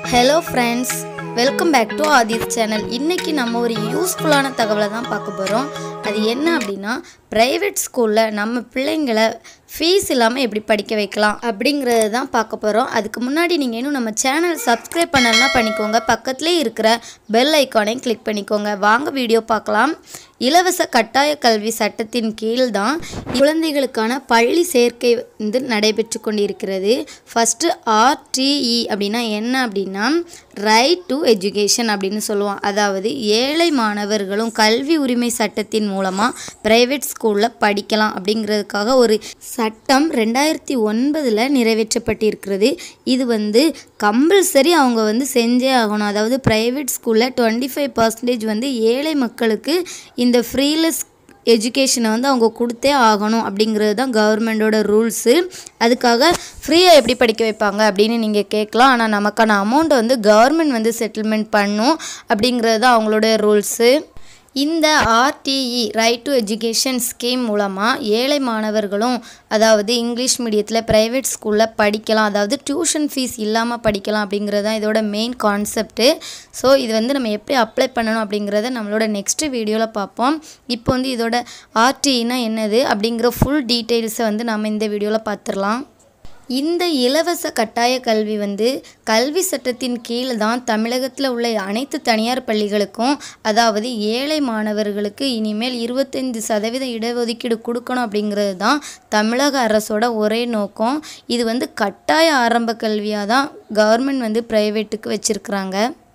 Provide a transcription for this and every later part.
hello friends welcome back to Aadhith channel இன்றைக்கி நம்ம ஒரு யூஸ்ஃபுல்லான தகவலை தான் பார்க்க போகிறோம் அது என்ன அப்படின்னா ப்ரைவேட் ஸ்கூலில் நம்ம பிள்ளைங்களை ஃபீஸ் இல்லாமல் எப்படி படிக்க வைக்கலாம் அப்படிங்கிறது தான் பார்க்க போகிறோம் அதுக்கு முன்னாடி நீங்கள் இன்னும் நம்ம சேனல் சப்ஸ்கிரைப் பண்ணலன்னா பண்ணிக்கோங்க பக்கத்துலேயே இருக்கிற பெல் ஐக்கானையும் கிளிக் பண்ணிக்கோங்க வாங்க வீடியோ பார்க்கலாம் இலவச கட்டாய கல்வி சட்டத்தின் கீழ் தான் குழந்தைகளுக்கான பள்ளி சேர்க்கை வந்து நடைபெற்று கொண்டிருக்கிறது ஃபஸ்ட்டு ஆர்டிஇ அப்படின்னா என்ன அப்படின்னா ரைட் டு எஜுகேஷன் அப்படின்னு சொல்லுவோம் அதாவது ஏழை மாணவர்களும் கல்வி உரிமை சட்டத்தின் மூலமாக ப்ரைவேட் ஸ்கூலில் படிக்கலாம் அப்படிங்கிறதுக்காக ஒரு சட்டம் ரெண்டாயிரத்தி ஒன்பதில் நிறைவேற்றப்பட்டிருக்கிறது இது வந்து கம்பல்சரி அவங்க வந்து செஞ்சே ஆகணும் அதாவது ப்ரைவேட் ஸ்கூலில் டுவெண்ட்டி ஃபைவ் பர்சன்டேஜ் வந்து ஏழை மக்களுக்கு இந்த ஃப்ரீலெஸ் எஜுகேஷனை வந்து அவங்க கொடுத்தே ஆகணும் அப்படிங்கிறது தான் கவர்மெண்டோட ரூல்ஸு அதுக்காக ஃப்ரீயாக எப்படி படிக்க வைப்பாங்க அப்படின்னு நீங்கள் கேட்கலாம் ஆனால் நமக்கான அமௌண்ட்டை வந்து கவர்மெண்ட் வந்து செட்டில்மெண்ட் பண்ணும் அப்படிங்கிறது தான் அவங்களோட ரூல்ஸு இந்த RTE right to education scheme மூலமாக ஏழை மாணவர்களும் அதாவது இங்கிலீஷ் மீடியத்தில் ப்ரைவேட் ஸ்கூலில் படிக்கலாம் அதாவது டியூஷன் ஃபீஸ் இல்லாமல் படிக்கலாம் அப்படிங்கிறது தான் இதோட மெயின் கான்செப்ட்டு ஸோ இது வந்து நம்ம எப்படி அப்ளை பண்ணணும் அப்படிங்கிறத நம்மளோட நெக்ஸ்ட் வீடியோவில் பார்ப்போம் இப்போ வந்து இதோட ஆர்டிஇனா என்னது அப்படிங்கிற ஃபுல் டீட்டெயில்ஸை வந்து நம்ம இந்த வீடியோவில் பார்த்துடலாம் இந்த இலவச கட்டாய கல்வி வந்து கல்வி சட்டத்தின் கீழ் தான் தமிழகத்தில் உள்ள அனைத்து தனியார் பள்ளிகளுக்கும் அதாவது ஏழை மாணவர்களுக்கு இனிமேல் இருபத்தைந்து சதவீத இடஒதுக்கீடு கொடுக்கணும் அப்படிங்கிறது தான் தமிழக அரசோட ஒரே நோக்கம் இது வந்து கட்டாய ஆரம்ப கல்வியாக தான் கவர்மெண்ட் வந்து ப்ரைவேட்டுக்கு வச்சுருக்குறாங்க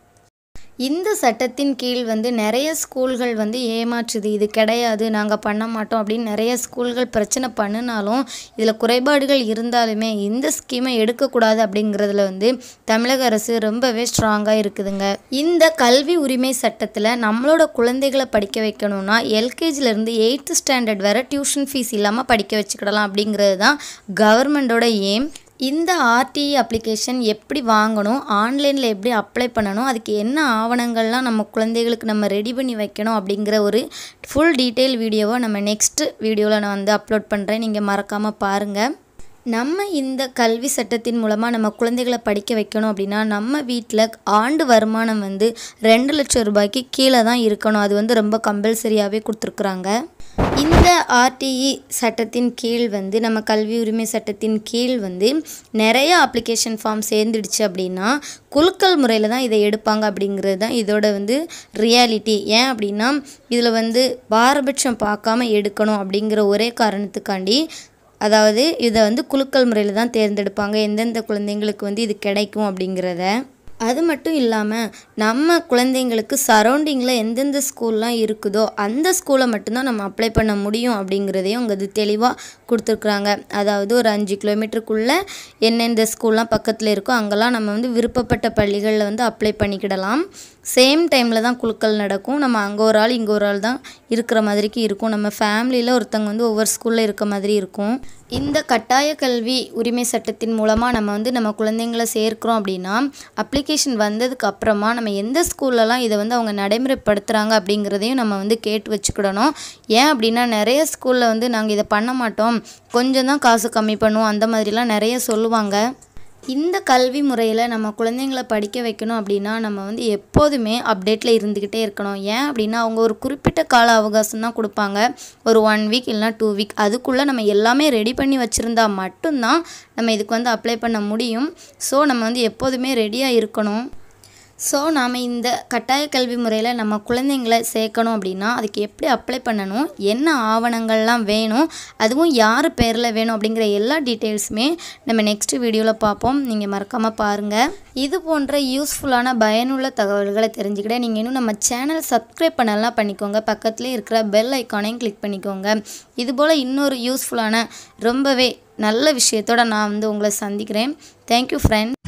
இந்த சட்டத்தின் கீழ் வந்து நிறைய ஸ்கூல்கள் வந்து ஏமாற்றுது இது கிடையாது நாங்கள் பண்ண மாட்டோம் அப்படின்னு நிறைய ஸ்கூல்கள் பிரச்சனை பண்ணினாலும் இதில் குறைபாடுகள் இருந்தாலுமே இந்த ஸ்கீமை எடுக்கக்கூடாது அப்படிங்கிறதுல வந்து தமிழக அரசு ரொம்பவே ஸ்ட்ராங்காக இருக்குதுங்க இந்த கல்வி உரிமை சட்டத்தில் நம்மளோட குழந்தைகளை படிக்க வைக்கணும்னா எல்கேஜிலேருந்து எயித்து ஸ்டாண்டர்ட் வரை டியூஷன் ஃபீஸ் இல்லாமல் படிக்க வச்சுக்கிடலாம் அப்படிங்கிறது தான் கவர்மெண்டோட எய்ம் இந்த ஆர்டிஇ அப்ளிகேஷன் எப்படி வாங்கணும் ஆன்லைனில் எப்படி அப்ளை பண்ணணும் அதுக்கு என்ன ஆவணங்கள்லாம் நம்ம குழந்தைகளுக்கு நம்ம ரெடி பண்ணி வைக்கணும் அப்படிங்கிற ஒரு ஃபுல் டீட்டெயில் வீடியோவை நம்ம நெக்ஸ்ட் வீடியோவில் நான் வந்து அப்லோட் பண்ணுறேன் நீங்கள் மறக்காமல் பாருங்கள் நம்ம இந்த கல்வி சட்டத்தின் மூலமாக நம்ம குழந்தைகளை படிக்க வைக்கணும் அப்படின்னா நம்ம வீட்டில் ஆண்டு வருமானம் வந்து ரெண்டு லட்சம் ரூபாய்க்கு கீழே தான் இருக்கணும் அது வந்து ரொம்ப கம்பல்சரியாகவே கொடுத்துருக்குறாங்க இந்த ஆர்டிஇ சட்டத்தின் கீழ் வந்து நம்ம கல்வி உரிமை சட்டத்தின் கீழ் வந்து நிறைய அப்ளிகேஷன் ஃபார்ம் சேர்ந்துடுச்சு அப்படின்னா குலுக்கல் முறையில் தான் இதை எடுப்பாங்க அப்படிங்கிறது தான் இதோட வந்து ரியாலிட்டி ஏன் அப்படின்னா இதில் வந்து பாரபட்சம் பார்க்காம எடுக்கணும் அப்படிங்கிற ஒரே காரணத்துக்காண்டி அதாவது இதை வந்து குலுக்கல் முறையில் தான் தேர்ந்தெடுப்பாங்க எந்தெந்த குழந்தைங்களுக்கு வந்து இது கிடைக்கும் அப்படிங்கிறத அது மட்டும் இல்லாமல் நம்ம குழந்தைங்களுக்கு சரௌண்டிங்கில் எந்தெந்த ஸ்கூல்லாம் இருக்குதோ அந்த ஸ்கூலை மட்டும்தான் நம்ம அப்ளை பண்ண முடியும் அப்படிங்கிறதையும் அங்கே அது தெளிவாக கொடுத்துருக்குறாங்க அதாவது ஒரு அஞ்சு கிலோமீட்டருக்குள்ளே எந்தெந்த ஸ்கூல்லாம் பக்கத்தில் இருக்கோ அங்கெல்லாம் நம்ம வந்து விருப்பப்பட்ட பள்ளிகளில் வந்து அப்ளை பண்ணிக்கிடலாம் சேம் டைமில் தான் குழுக்கள் நடக்கும் நம்ம அங்கே ஒரு ஆள் இங்கே ஒரு ஆள் தான் இருக்கிற மாதிரிக்கு இருக்கும் நம்ம ஃபேமிலியில் ஒருத்தங்க வந்து ஒவ்வொரு ஸ்கூலில் இருக்க மாதிரி இருக்கும் இந்த கட்டாய கல்வி உரிமை சட்டத்தின் மூலமாக நம்ம வந்து நம்ம குழந்தைங்களை சேர்க்குறோம் அப்படின்னா அப்ளிகேஷன் வந்ததுக்கு அப்புறமா நம்ம எந்த ஸ்கூல்லலாம் இதை வந்து அவங்க நடைமுறைப்படுத்துகிறாங்க அப்படிங்கிறதையும் நம்ம வந்து கேட்டு வச்சுக்கிடணும் ஏன் அப்படின்னா நிறைய ஸ்கூலில் வந்து நாங்கள் இதை பண்ண மாட்டோம் கொஞ்சம் தான் காசு கம்மி பண்ணுவோம் அந்த மாதிரிலாம் நிறைய சொல்லுவாங்க இந்த கல்வி முறையில் நம்ம குழந்தைங்களை படிக்க வைக்கணும் அப்படின்னா நம்ம வந்து எப்போதுமே அப்டேட்டில் இருந்துக்கிட்டே இருக்கணும் ஏன் அப்படின்னா அவங்க ஒரு குறிப்பிட்ட கால அவகாசம் தான் கொடுப்பாங்க ஒரு ஒன் வீக் இல்லைனா டூ வீக் அதுக்குள்ளே நம்ம எல்லாமே ரெடி பண்ணி வச்சுருந்தா மட்டும்தான் நம்ம இதுக்கு வந்து அப்ளை பண்ண முடியும் ஸோ நம்ம வந்து எப்போதுமே ரெடியாக இருக்கணும் ஸோ நாம் இந்த கட்டாய கல்வி முறையில் நம்ம குழந்தைங்களை சேர்க்கணும் அப்படின்னா அதுக்கு எப்படி அப்ளை பண்ணணும் என்ன ஆவணங்கள்லாம் வேணும் அதுவும் யார் பேரில் வேணும் அப்படிங்கிற எல்லா டீட்டெயில்ஸுமே நம்ம நெக்ஸ்ட் வீடியோவில் பார்ப்போம் நீங்கள் மறக்காமல் பாருங்கள் இது போன்ற யூஸ்ஃபுல்லான பயனுள்ள தகவல்களை தெரிஞ்சுக்கிட்ட நீங்கள் இன்னும் நம்ம சேனல் சப்ஸ்கிரைப் பண்ணலாம் பண்ணிக்கோங்க பக்கத்துலேயே இருக்கிற பெல் ஐக்கானையும் கிளிக் பண்ணிக்கோங்க இதுபோல் இன்னொரு யூஸ்ஃபுல்லான ரொம்பவே நல்ல விஷயத்தோட நான் வந்து உங்களை சந்திக்கிறேன் தேங்க்யூ ஃப்ரெண்ட்